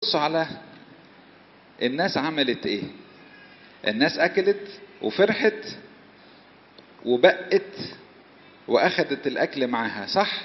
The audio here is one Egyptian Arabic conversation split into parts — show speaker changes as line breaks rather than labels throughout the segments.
بصوا على الناس عملت ايه الناس اكلت وفرحت وبقت واخدت الاكل معاها صح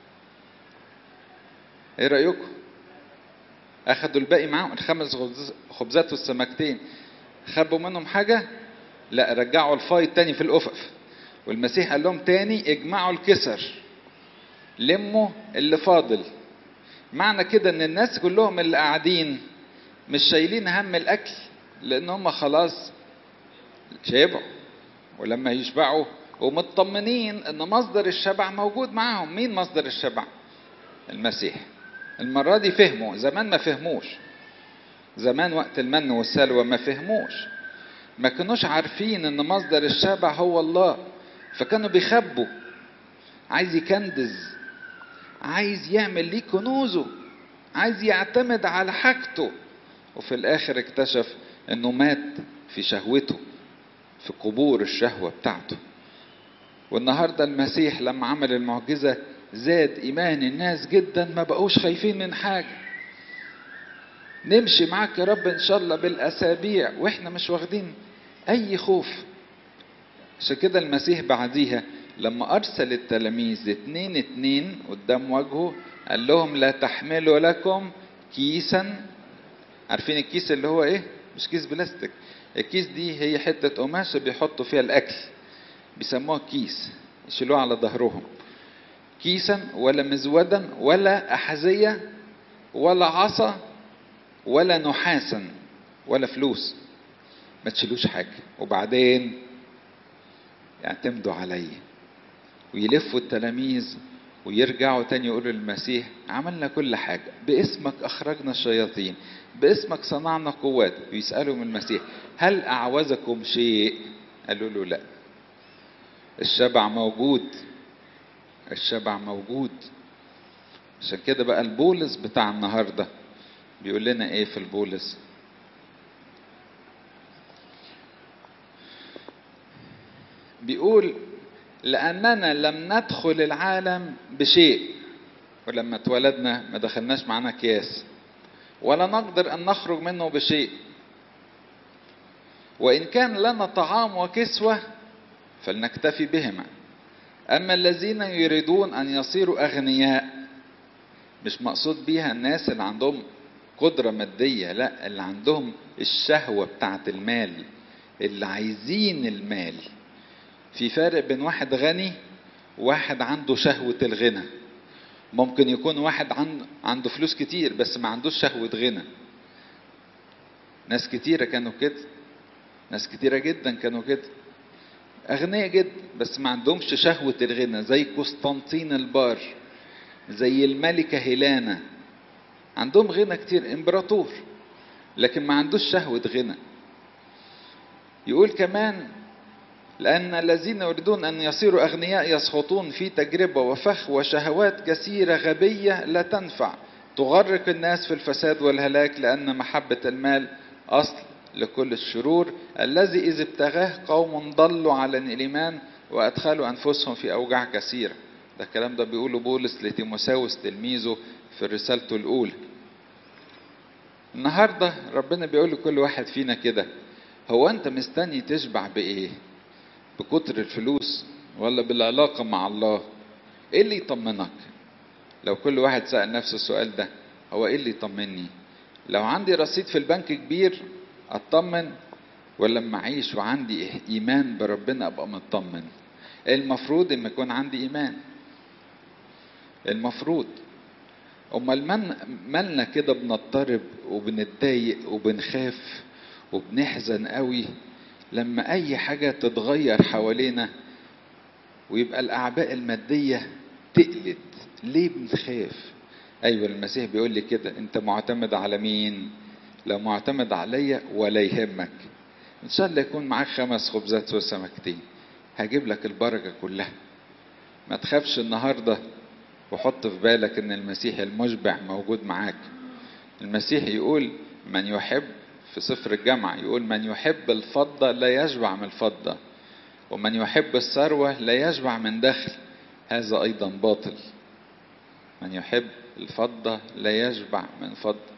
ايه رايكم اخدوا الباقي معاهم الخمس خبزات والسمكتين خبوا منهم حاجه لا رجعوا الفايض تاني في الافف والمسيح قال لهم تاني اجمعوا الكسر لموا اللي فاضل معنى كده ان الناس كلهم اللي قاعدين مش شايلين هم الاكل لان هم خلاص شبعوا ولما يشبعوا ومطمنين ان مصدر الشبع موجود معاهم مين مصدر الشبع المسيح المرة دي فهموا زمان ما فهموش زمان وقت المن والسلوى ما فهموش ما كانوش عارفين ان مصدر الشبع هو الله فكانوا بيخبوا عايز يكندز عايز يعمل ليه كنوزه عايز يعتمد على حاجته وفي الاخر اكتشف انه مات في شهوته في قبور الشهوة بتاعته والنهاردة المسيح لما عمل المعجزة زاد ايمان الناس جدا ما بقوش خايفين من حاجة نمشي معاك يا رب ان شاء الله بالاسابيع واحنا مش واخدين اي خوف عشان كده المسيح بعديها لما ارسل التلاميذ اتنين اتنين قدام وجهه قال لهم لا تحملوا لكم كيسا عارفين الكيس اللي هو ايه مش كيس بلاستيك الكيس دي هي حتة قماشة بيحطوا فيها الأكل بيسموها كيس يشيلوها على ظهرهم كيسا ولا مزودا ولا أحذية ولا عصا ولا نحاسا ولا فلوس ما تشيلوش حاجة وبعدين يعتمدوا علي ويلفوا التلاميذ ويرجعوا تاني يقولوا للمسيح عملنا كل حاجة باسمك أخرجنا الشياطين باسمك صنعنا قوات ويسألوا من المسيح هل أعوزكم شيء قالوا له لا الشبع موجود الشبع موجود عشان كده بقى البولس بتاع النهارده بيقول لنا ايه في البولس بيقول لأننا لم ندخل العالم بشيء ولما اتولدنا ما دخلناش معانا أكياس ولا نقدر أن نخرج منه بشيء وإن كان لنا طعام وكسوة فلنكتفي بهما أما الذين يريدون أن يصيروا أغنياء مش مقصود بيها الناس اللي عندهم قدرة مادية لا اللي عندهم الشهوة بتاعة المال اللي عايزين المال في فرق بين واحد غني وواحد عنده شهوة الغنى ممكن يكون واحد عنده فلوس كتير بس ما عندوش شهوة غنى ناس كتيرة كانوا كده ناس كتيرة جدا كانوا كده أغنياء جدا بس ما عندهمش شهوة الغنى زي قسطنطين البار زي الملكة هيلانا عندهم غنى كتير امبراطور لكن ما عندوش شهوة غنى يقول كمان لأن الذين يريدون أن يصيروا أغنياء يسقطون في تجربة وفخ وشهوات كثيرة غبية لا تنفع تغرق الناس في الفساد والهلاك لأن محبة المال أصل لكل الشرور الذي إذ ابتغاه قوم ضلوا على الإيمان وأدخلوا أنفسهم في أوجاع كثيرة ده الكلام ده بيقوله بولس لتيموساوس تلميذه في رسالته الأولى النهاردة ربنا بيقول لكل واحد فينا كده هو أنت مستني تشبع بإيه بكتر الفلوس ولا بالعلاقة مع الله إيه اللي يطمنك لو كل واحد سأل نفسه السؤال ده هو إيه اللي يطمني لو عندي رصيد في البنك كبير أطمن ولا لما أعيش وعندي إيمان بربنا أبقى مطمن المفروض إن يكون عندي إيمان المفروض امال من مالنا كده بنضطرب وبنتضايق وبنخاف وبنحزن قوي لما اي حاجه تتغير حوالينا ويبقى الاعباء الماديه تقلت ليه بنخاف ايوه المسيح بيقول لي كده انت معتمد على مين لو معتمد عليا ولا يهمك ان شاء الله يكون معاك خمس خبزات وسمكتين هجيب لك البركه كلها ما تخافش النهارده وحط في بالك ان المسيح المشبع موجود معاك المسيح يقول من يحب في سفر الجامعة يقول من يحب الفضة لا يشبع من الفضة ومن يحب الثروة لا يشبع من دخل هذا أيضا باطل من يحب الفضة لا يشبع من فضة